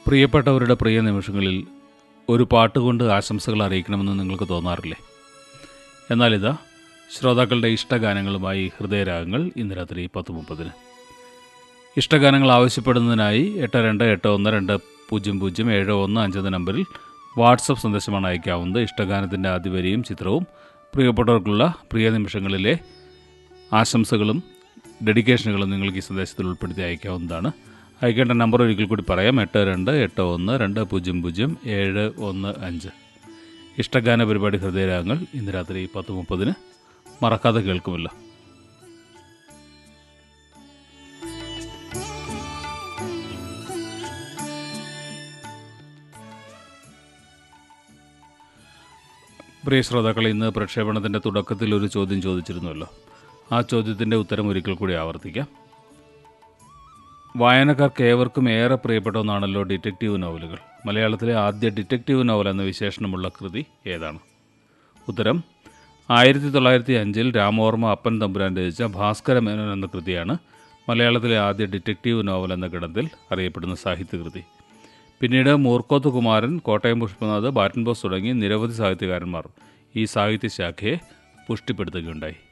പ്രിയപ്പെട്ടവരുടെ പ്രിയ നിമിഷങ്ങളിൽ ഒരു പാട്ട് കൊണ്ട് ആശംസകൾ അറിയിക്കണമെന്ന് നിങ്ങൾക്ക് തോന്നാറില്ലേ എന്നാലിതാ ശ്രോതാക്കളുടെ ഇഷ്ടഗാനങ്ങളുമായി ഹൃദയരാഗങ്ങൾ ഇന്ന് രാത്രി പത്ത് മുപ്പതിന് ഇഷ്ടഗാനങ്ങൾ ആവശ്യപ്പെടുന്നതിനായി എട്ട് രണ്ട് എട്ട് ഒന്ന് രണ്ട് പൂജ്യം പൂജ്യം ഏഴ് ഒന്ന് അഞ്ചെന്ന നമ്പറിൽ വാട്സപ്പ് സന്ദേശമാണ് അയക്കാവുന്നത് ഇഷ്ടഗാനത്തിൻ്റെ ആദ്യവരിയും ചിത്രവും പ്രിയപ്പെട്ടവർക്കുള്ള പ്രിയ നിമിഷങ്ങളിലെ ആശംസകളും ഡെഡിക്കേഷനുകളും നിങ്ങൾക്ക് ഈ സന്ദേശത്തിൽ ഉൾപ്പെടുത്തി അയക്കാവുന്നതാണ് അയക്കേണ്ട നമ്പർ ഒരിക്കൽ കൂടി പറയാം എട്ട് രണ്ട് എട്ട് ഒന്ന് രണ്ട് പൂജ്യം പൂജ്യം ഏഴ് ഒന്ന് അഞ്ച് ഇഷ്ടഗാന പരിപാടി ഹൃദയരാഗങ്ങൾ ഇന്ന് രാത്രി പത്ത് മുപ്പതിന് മറക്കാതെ കേൾക്കുമല്ലോ പ്രിയ ശ്രോതാക്കൾ ഇന്ന് പ്രക്ഷേപണത്തിൻ്റെ തുടക്കത്തിൽ ഒരു ചോദ്യം ചോദിച്ചിരുന്നുവല്ലോ ആ ചോദ്യത്തിൻ്റെ ഉത്തരം ഒരിക്കൽ കൂടി ആവർത്തിക്കാം വായനക്കാർക്ക് ഏവർക്കും ഏറെ പ്രിയപ്പെട്ട ഒന്നാണല്ലോ ഡിറ്റക്റ്റീവ് നോവലുകൾ മലയാളത്തിലെ ആദ്യ ഡിറ്റക്റ്റീവ് നോവൽ എന്ന വിശേഷണമുള്ള കൃതി ഏതാണ് ഉത്തരം ആയിരത്തി തൊള്ളായിരത്തി അഞ്ചിൽ രാമവർമ്മ അപ്പൻ തമ്പുരാൻ രചിച്ച ഭാസ്കര മേനോൻ എന്ന കൃതിയാണ് മലയാളത്തിലെ ആദ്യ ഡിറ്റക്റ്റീവ് നോവൽ എന്ന ഗണത്തിൽ അറിയപ്പെടുന്ന സാഹിത്യകൃതി പിന്നീട് മൂർക്കോത്ത് കുമാരൻ കോട്ടയം പുഷ്പനാഥ് ബാറ്റൻ ബോസ് തുടങ്ങി നിരവധി സാഹിത്യകാരന്മാർ ഈ സാഹിത്യശാഖയെ പുഷ്ടിപ്പെടുത്തുകയുണ്ടായി